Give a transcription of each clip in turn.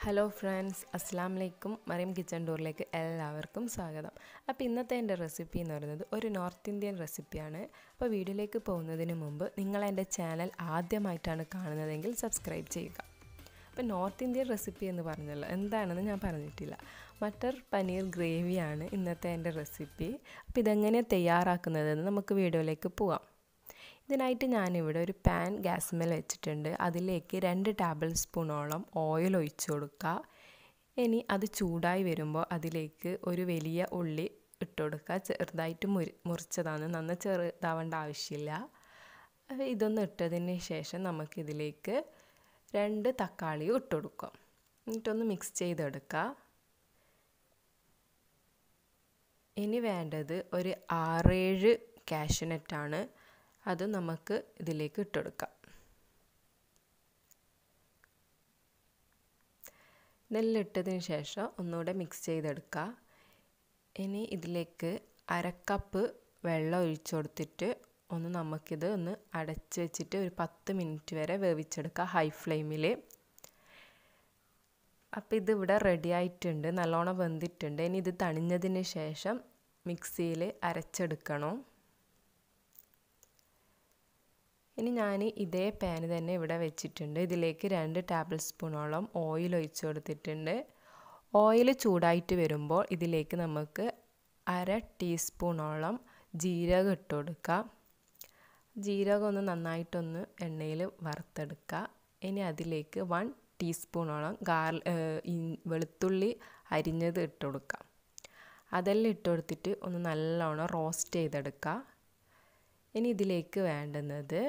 hello friends അസ്സാം വലൈക്കും Mariyam kitchen ഡോറിലേക്ക് എല്ലാവർക്കും സ്വാഗതം അപ്പോൾ ഇന്നത്തെ എൻ്റെ റെസിപ്പി എന്ന് പറയുന്നത് ഒരു നോർത്ത് ഇന്ത്യൻ റെസിപ്പിയാണ് അപ്പോൾ വീഡിയോയിലേക്ക് പോകുന്നതിന് മുമ്പ് നിങ്ങൾ എൻ്റെ ചാനൽ ആദ്യമായിട്ടാണ് കാണുന്നതെങ്കിൽ സബ്സ്ക്രൈബ് ചെയ്യുക അപ്പോൾ നോർത്ത് ഇന്ത്യൻ റെസിപ്പി എന്ന് പറഞ്ഞല്ലോ എന്താണെന്ന് ഞാൻ പറഞ്ഞിട്ടില്ല മട്ടർ പനീർ ഗ്രേവിയാണ് ഇന്നത്തെ എൻ്റെ റെസിപ്പി അപ്പോൾ ഇതെങ്ങനെയാണ് തയ്യാറാക്കുന്നതെന്ന് നമുക്ക് വീഡിയോയിലേക്ക് പോവാം ഇതിനായിട്ട് ഞാനിവിടെ ഒരു പാൻ ഗ്യാസ്മേൽ വെച്ചിട്ടുണ്ട് അതിലേക്ക് രണ്ട് ടേബിൾ സ്പൂണോളം ഓയിൽ ഒഴിച്ചു കൊടുക്കുക ഇനി അത് ചൂടായി വരുമ്പോൾ അതിലേക്ക് ഒരു വലിയ ഉള്ളി ഇട്ട് കൊടുക്കുക ചെറുതായിട്ട് മുരി മുറിച്ചതാണ് നന്ന ചെറുതാവേണ്ട ആവശ്യമില്ല ഇതൊന്ന് ഇട്ടതിന് ശേഷം നമുക്കിതിലേക്ക് രണ്ട് തക്കാളി ഇട്ട് കൊടുക്കാം എന്നിട്ടൊന്ന് മിക്സ് ചെയ്തെടുക്കുക ഇനി വേണ്ടത് ഒരു ആറേഴ് കാഷ്യനട്ടാണ് അത് നമുക്ക് ഇതിലേക്ക് ഇട്ടെടുക്കാം ഇതെല്ലാം ഇട്ടതിന് ശേഷം ഒന്നുകൂടെ മിക്സ് ചെയ്തെടുക്കുക ഇനി ഇതിലേക്ക് അരക്കപ്പ് വെള്ളം ഒഴിച്ചു കൊടുത്തിട്ട് ഒന്ന് നമുക്കിത് ഒന്ന് അടച്ച് വെച്ചിട്ട് ഒരു പത്ത് മിനിറ്റ് വരെ വേവിച്ചെടുക്കുക ഹൈ ഫ്ലെയിമിൽ അപ്പോൾ ഇത് ഇവിടെ റെഡി ആയിട്ടുണ്ട് നല്ലോണം വെന്തിട്ടുണ്ട് ഇനി ഇത് തണിഞ്ഞതിന് ശേഷം മിക്സിയിൽ അരച്ചെടുക്കണം ഇനി ഞാൻ ഇതേ പാൻ തന്നെ ഇവിടെ വെച്ചിട്ടുണ്ട് ഇതിലേക്ക് രണ്ട് ടേബിൾ സ്പൂണോളം ഓയിൽ ഒഴിച്ചു കൊടുത്തിട്ടുണ്ട് ഓയിൽ ചൂടായിട്ട് വരുമ്പോൾ ഇതിലേക്ക് നമുക്ക് അര ടീസ്പൂണോളം ജീരകം ഇട്ട് കൊടുക്കുക ജീരകം ഒന്ന് നന്നായിട്ടൊന്ന് എണ്ണയിൽ വറുത്തെടുക്കുക ഇനി അതിലേക്ക് വൺ ടീസ്പൂണോളം ഗാർ വെളുത്തുള്ളി അരിഞ്ഞത് ഇട്ട് കൊടുക്കുക അതെല്ലാം ഇട്ട് കൊടുത്തിട്ട് ഒന്ന് നല്ലോണം റോസ്റ്റ് ചെയ്തെടുക്കുക ഇനി ഇതിലേക്ക് വേണ്ടുന്നത്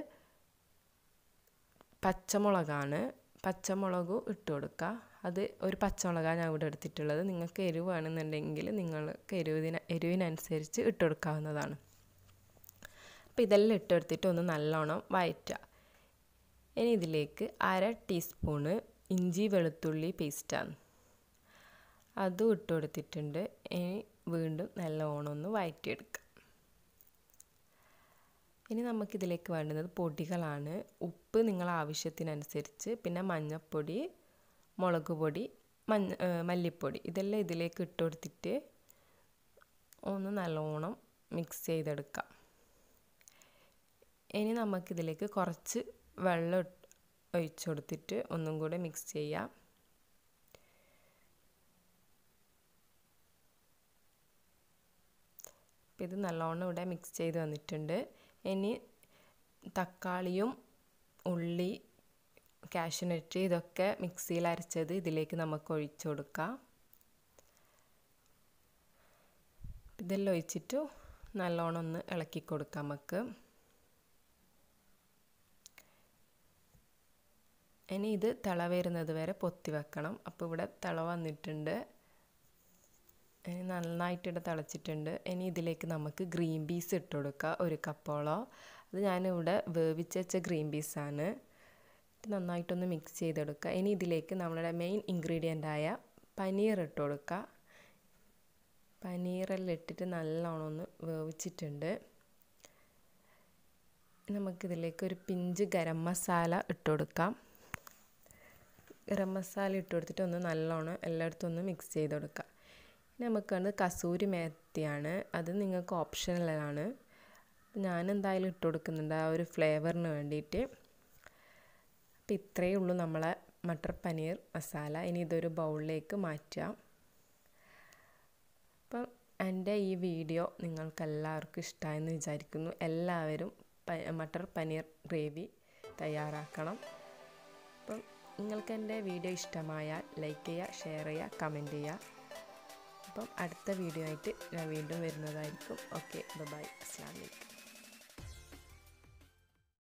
പച്ചമുളകാണ് പച്ചമുളക് ഇട്ട് കൊടുക്കുക അത് ഒരു പച്ചമുളകാണ് ഞാൻ ഇവിടെ എടുത്തിട്ടുള്ളത് നിങ്ങൾക്ക് എരിവ് വേണമെന്നുണ്ടെങ്കിൽ നിങ്ങൾക്ക് എരിവിന് എരിവിനനുസരിച്ച് ഇട്ട് കൊടുക്കാവുന്നതാണ് അപ്പോൾ ഇതെല്ലാം ഇട്ടെടുത്തിട്ട് ഒന്ന് നല്ലോണം വയറ്റുക ഇനി ഇതിലേക്ക് അര ടീസ്പൂണ് ഇഞ്ചി വെളുത്തുള്ളി പേസ്റ്റാണ് അതും ഇട്ട് കൊടുത്തിട്ടുണ്ട് ഇനി വീണ്ടും നല്ലോണം ഒന്ന് വയറ്റിയെടുക്കുക ഇനി നമുക്കിതിലേക്ക് വേണ്ടുന്നത് പൊടികളാണ് ഉപ്പ് നിങ്ങൾ ആവശ്യത്തിനനുസരിച്ച് പിന്നെ മഞ്ഞൾപ്പൊടി മുളക് പൊടി മഞ്ഞ മല്ലിപ്പൊടി ഇതെല്ലാം ഇതിലേക്ക് ഇട്ട് കൊടുത്തിട്ട് ഒന്ന് നല്ലോണം മിക്സ് ചെയ്തെടുക്കാം ഇനി നമുക്കിതിലേക്ക് കുറച്ച് വെള്ളം ഒഴിച്ചു കൊടുത്തിട്ട് ഒന്നും കൂടെ മിക്സ് ചെയ്യാം ഇത് നല്ലോണം ഇവിടെ മിക്സ് ചെയ്ത് വന്നിട്ടുണ്ട് ഇനി തക്കാളിയും ഉള്ളി കാഷ്യൂനട്ട് ഇതൊക്കെ മിക്സിയിൽ അരച്ചത് ഇതിലേക്ക് നമുക്ക് ഒഴിച്ചു കൊടുക്കാം ഇതെല്ലാം ഒഴിച്ചിട്ട് നല്ലോണം ഒന്ന് ഇളക്കി കൊടുക്കാം നമുക്ക് ഇനി ഇത് തിള വരുന്നത് വരെ പൊത്തി വെക്കണം അപ്പോൾ ഇവിടെ തിള വന്നിട്ടുണ്ട് ഇനി നന്നായിട്ടിട്ട് തിളച്ചിട്ടുണ്ട് ഇനി ഇതിലേക്ക് നമുക്ക് ഗ്രീൻ പീസ് ഇട്ട് കൊടുക്കുക ഒരു കപ്പോളം അത് ഞാനിവിടെ വേവിച്ച് വെച്ച ഗ്രീൻ പീസാണ് നന്നായിട്ടൊന്ന് മിക്സ് ചെയ്തെടുക്കുക ഇനി ഇതിലേക്ക് നമ്മളുടെ മെയിൻ ഇൻഗ്രീഡിയൻ്റായ പനീർ ഇട്ട് കൊടുക്കുക പനീറെല്ലാം ഇട്ടിട്ട് നല്ലോണം ഒന്ന് വേവിച്ചിട്ടുണ്ട് നമുക്കിതിലേക്ക് ഒരു പിഞ്ച് ഗരം മസാല ഇട്ട് കൊടുക്കാം ഗരം മസാല ഇട്ട് കൊടുത്തിട്ട് ഒന്ന് നല്ലോണം എല്ലായിടത്തും ഒന്ന് മിക്സ് ചെയ്ത് കൊടുക്കുക നമുക്കാണ് കസൂരി മേത്തിയാണ് അത് നിങ്ങൾക്ക് ഓപ്ഷണലാണ് ഞാൻ എന്തായാലും ഇട്ട് കൊടുക്കുന്നുണ്ട് ആ ഒരു ഫ്ലേവറിന് വേണ്ടിയിട്ട് അപ്പം ഇത്രയേ ഉള്ളൂ നമ്മളെ മട്ടർ പനീർ മസാല ഇനി ഇതൊരു ബൗളിലേക്ക് മാറ്റാം അപ്പം എൻ്റെ ഈ വീഡിയോ നിങ്ങൾക്ക് എല്ലാവർക്കും ഇഷ്ടമായെന്ന് വിചാരിക്കുന്നു എല്ലാവരും മട്ടർ പനീർ ഗ്രേവി തയ്യാറാക്കണം അപ്പം നിങ്ങൾക്ക് എൻ്റെ വീഡിയോ ഇഷ്ടമായാൽ ലൈക്ക് ചെയ്യുക ഷെയർ ചെയ്യുക കമൻറ്റ് ചെയ്യുക അപ്പം അടുത്ത വീഡിയോ ആയിട്ട് ഞാൻ വീണ്ടും വരുന്നതായിരിക്കും ഓക്കെ ബൈ അസ്സാം വലൈക്കും